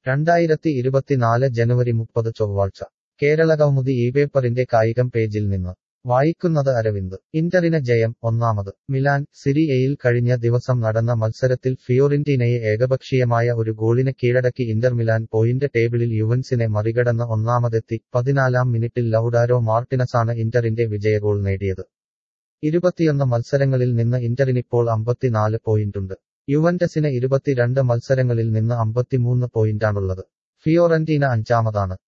രണ്ടായിരത്തി ഇരുപത്തിനാല് ജനുവരി മുപ്പത് ചൊവ്വാഴ്ച കേരള കൗമുദി ഈ പേപ്പറിന്റെ കായികം പേജിൽ നിന്ന് വായിക്കുന്നത് അരവിന്ദ് ഇന്ററിന് ജയം ഒന്നാമത് മിലാൻ സിരിയയിൽ കഴിഞ്ഞ ദിവസം നടന്ന മത്സരത്തിൽ ഫിയോറിന്റീനയെ ഏകപക്ഷീയമായ ഒരു ഗോളിന് കീഴടക്കി ഇന്റർ മിലാൻ പോയിന്റ് ടേബിളിൽ യുവൻസിനെ മറികടന്ന് ഒന്നാമതെത്തി പതിനാലാം മിനിറ്റിൽ ലൗഡാരോ മാർട്ടിനസാണ് ഇന്ററിന്റെ വിജയഗോൾ നേടിയത് ഇരുപത്തിയൊന്ന് മത്സരങ്ങളിൽ നിന്ന് ഇന്ററിനിപ്പോൾ അമ്പത്തിനാല് പോയിന്റുണ്ട് യുവന്റസിന് ഇരുപത്തിരണ്ട് മത്സരങ്ങളിൽ നിന്ന് അമ്പത്തിമൂന്ന് പോയിന്റാണുള്ളത് ഫിയോറന്റീന അഞ്ചാമതാണ്